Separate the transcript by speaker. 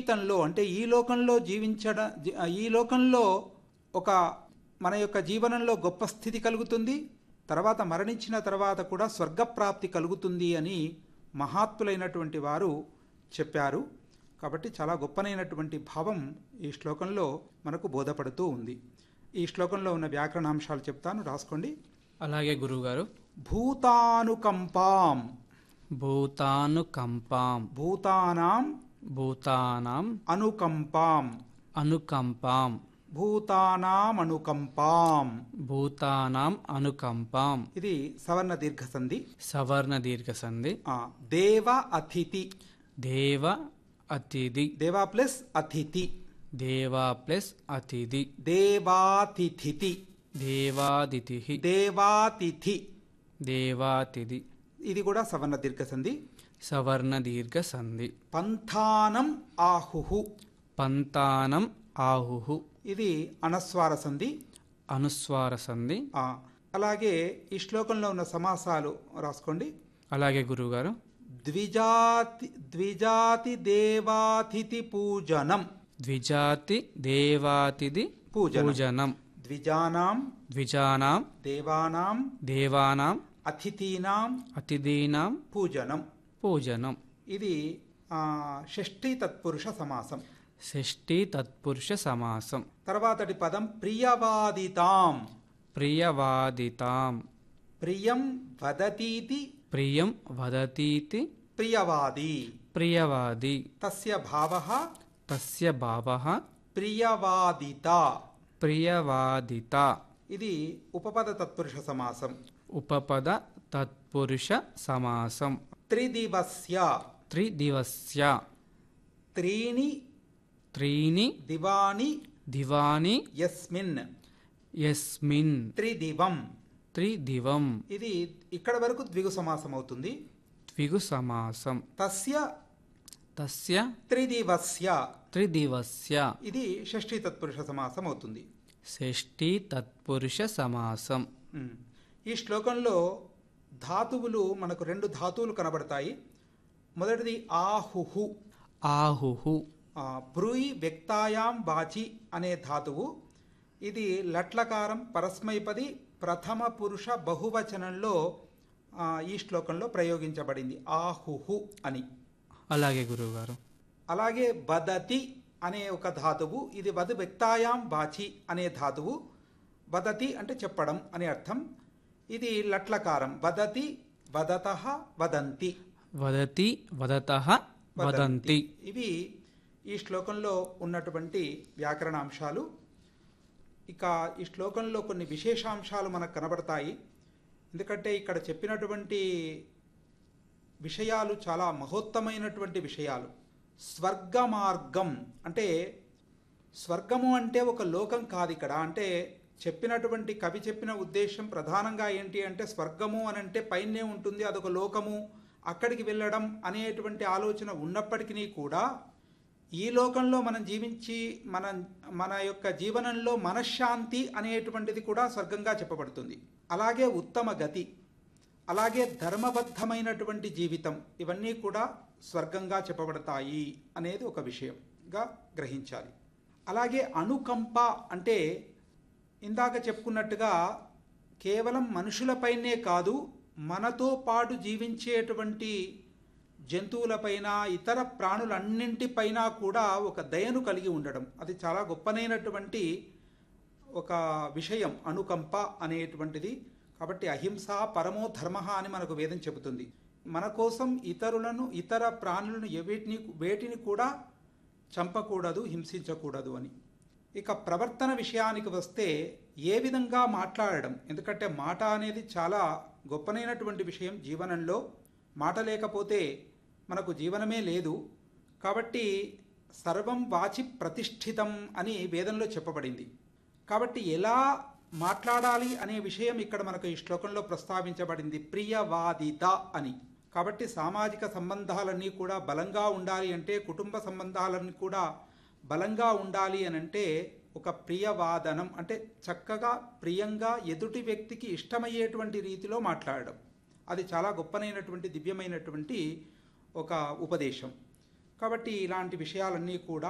Speaker 1: జీవితంలో అంటే ఈ లోకంలో జీవించడం జీ- ఈ లోకంలో ఒక మన యొక్క జీవనంలో గొప్ప స్థితి కలుగుతుంది తర్వాత మరణించిన తర్వాత కూడా స్వర్గప్రాప్తి కలుగుతుంది అని మహాత్ములైనటువంటి వారు చెప్పారు కాబట్టి చాలా గొప్పనైనటువంటి భావం ఈ శ్లోకంలో మనకు బోధపడుతూ ఉంది ఈ శ్లోకంలో ఉన్న వ్యాకరణాంశాలు చెప్తాను రాసుకోండి
Speaker 2: అలాగే గురువుగారు
Speaker 1: భూతానుకంపాం
Speaker 2: భూతానుకంపాం
Speaker 1: భూతానాం
Speaker 2: భూతానాం
Speaker 1: అనుకంపాం
Speaker 2: అనుకంపాం
Speaker 1: భూతానాం అనుకంపాం
Speaker 2: భూతానాం అనుకంపాం
Speaker 1: ఇది సవర్ణ దీర్ఘ సంధి
Speaker 2: సవర్ణ దీర్ఘ సంధి
Speaker 1: ఆ, దేవ అతిథి
Speaker 2: దేవ అతిథి
Speaker 1: దేవా ప్లస్ అతిథి
Speaker 2: దేవా ప్లస్ అతిథి
Speaker 1: దేవాతిథితి
Speaker 2: దేవాదితి
Speaker 1: దేవాతిథి
Speaker 2: దేవాతిథి
Speaker 1: ఇది కూడా సవర్ణ దీర్ఘ సంధి
Speaker 2: సవర్ణ దీర్ఘ సంధి
Speaker 1: పంథానం ఆహుహు
Speaker 2: పంతానం ఆహుహు
Speaker 1: ఇది అనస్వార సంధి
Speaker 2: అనుస్వార సంధి
Speaker 1: ఆ, అలాగే ఈ శ్లోకంలో ఉన్న సమాసాలు రాసుకోండి
Speaker 2: అలాగే గురువుగారు
Speaker 1: ద్విజాతి ద్విజాతి దేవాతిథి పూజనం
Speaker 2: ద్విజాతి దేవాతిథి
Speaker 1: పూజనం.
Speaker 2: పూజనం
Speaker 1: ద్విజానాం
Speaker 2: ద్విజానాం
Speaker 1: దేవానాం
Speaker 2: దేవానాం
Speaker 1: అతిథీనాం
Speaker 2: అతిథీనాం
Speaker 1: పూజనం
Speaker 2: పూజనం
Speaker 1: ఇది ఆ, షష్ఠీ తత్పురుష సమాసం
Speaker 2: షష్ఠీ తత్పురుష సమాసం
Speaker 1: తర్వాతటి పదం ప్రియవాదితాం
Speaker 2: ప్రియవాదితాం
Speaker 1: ప్రియం వదతీతి
Speaker 2: ప్రియం వదతీతి
Speaker 1: ప్రియవాది
Speaker 2: ప్రియవాది
Speaker 1: తస్య భావః
Speaker 2: తస్య భావః
Speaker 1: ప్రియవాదిత
Speaker 2: ప్రియవాదిత
Speaker 1: ఇది ఉపపద తత్పురుష సమాసం
Speaker 2: ఉపపద తత్పురుష సమాసం
Speaker 1: త్రిదివస్య
Speaker 2: త్రిదివస్య
Speaker 1: త్రీణి
Speaker 2: త్రీణి
Speaker 1: దివాని
Speaker 2: దివాని
Speaker 1: యస్మిన్
Speaker 2: యస్మిన్
Speaker 1: త్రిదివం
Speaker 2: త్రిదివం
Speaker 1: ఇది ఇక్కడ వరకు ద్విగు సమాసం అవుతుంది
Speaker 2: ద్విగు సమాసం
Speaker 1: తస్య
Speaker 2: తస్య
Speaker 1: త్రిదివస్య
Speaker 2: త్రిదివస్య
Speaker 1: ఇది షష్ఠీ తత్పురుష సమాసం అవుతుంది
Speaker 2: షష్ఠీ తత్పురుష సమాసం
Speaker 1: ఉమ్. ఈ శ్లోకంలో ధాతువులు మనకు రెండు ధాతువులు కనబడతాయి మొదటిది ఆహుహు
Speaker 2: ఆహుహు
Speaker 1: ఆ, బ్రూయి వ్యక్తాయాం వాచి అనే ధాతువు ఇది లట్లకారం పరస్మైపది ప్రథమ పురుష బహువచనంలో ఆ, ఈ శ్లోకంలో ప్రయోగించబడింది ఆహుహు అని
Speaker 2: అలాగే గురువుగారు
Speaker 1: అలాగే వదతి అనే ఒక ధాతువు ఇది వద వ్యక్తాయాం వాచి అనే ధాతువు వదతి అంటే చెప్పడం అనే అర్థం ఇది లట్లకారం వదతి వదత వదంతి
Speaker 2: వదతి వదత వదంతి
Speaker 1: ఇవి ఈ శ్లోకంలో ఉన్నటువంటి వ్యాకరణ అంశాలు ఇక ఈ శ్లోకంలో కొన్ని విశేషాంశాలు మనకు కనబడతాయి ఎందుకంటే ఇక్కడ చెప్పినటువంటి విషయాలు చాలా మహోత్తమైనటువంటి విషయాలు స్వర్గ మార్గం అంటే స్వర్గము అంటే ఒక లోకం కాదు ఇక్కడ అంటే చెప్పినటువంటి కవి చెప్పిన ఉద్దేశం ప్రధానంగా ఏంటి అంటే స్వర్గము అని అంటే పైనే ఉంటుంది అదొక లోకము అక్కడికి వెళ్ళడం అనేటువంటి ఆలోచన ఉన్నప్పటికీ కూడా ఈ లోకంలో మనం జీవించి మన మన యొక్క జీవనంలో మనశ్శాంతి అనేటువంటిది కూడా స్వర్గంగా చెప్పబడుతుంది అలాగే ఉత్తమ గతి అలాగే ధర్మబద్ధమైనటువంటి జీవితం ఇవన్నీ కూడా స్వర్గంగా చెప్పబడతాయి అనేది ఒక విషయంగా గ్రహించాలి అలాగే అనుకంప అంటే ఇందాక చెప్పుకున్నట్టుగా కేవలం మనుషులపైనే కాదు మనతో పాటు జీవించేటువంటి జంతువులపైన ఇతర ప్రాణులన్నింటిపైన కూడా ఒక దయను కలిగి ఉండడం అది చాలా గొప్పనైనటువంటి ఒక విషయం అనుకంప అనేటువంటిది కాబట్టి అహింస పరమో ధర్మ అని మనకు వేదం చెబుతుంది మన కోసం ఇతరులను ఇతర ప్రాణులను ఎవేటిని వేటిని కూడా చంపకూడదు హింసించకూడదు అని ఇక ప్రవర్తన విషయానికి వస్తే ఏ విధంగా మాట్లాడడం ఎందుకంటే మాట అనేది చాలా గొప్పనైనటువంటి విషయం జీవనంలో మాట లేకపోతే మనకు జీవనమే లేదు కాబట్టి సర్వం వాచి ప్రతిష్ఠితం అని వేదంలో చెప్పబడింది కాబట్టి ఎలా మాట్లాడాలి అనే విషయం ఇక్కడ మనకు ఈ శ్లోకంలో ప్రస్తావించబడింది ప్రియవాదిత అని కాబట్టి సామాజిక సంబంధాలన్నీ కూడా బలంగా ఉండాలి అంటే కుటుంబ సంబంధాలన్నీ కూడా బలంగా ఉండాలి అని అంటే ఒక ప్రియవాదనం అంటే చక్కగా ప్రియంగా ఎదుటి వ్యక్తికి ఇష్టమయ్యేటువంటి రీతిలో మాట్లాడడం అది చాలా గొప్పనైనటువంటి దివ్యమైనటువంటి ఒక ఉపదేశం కాబట్టి ఇలాంటి విషయాలన్నీ కూడా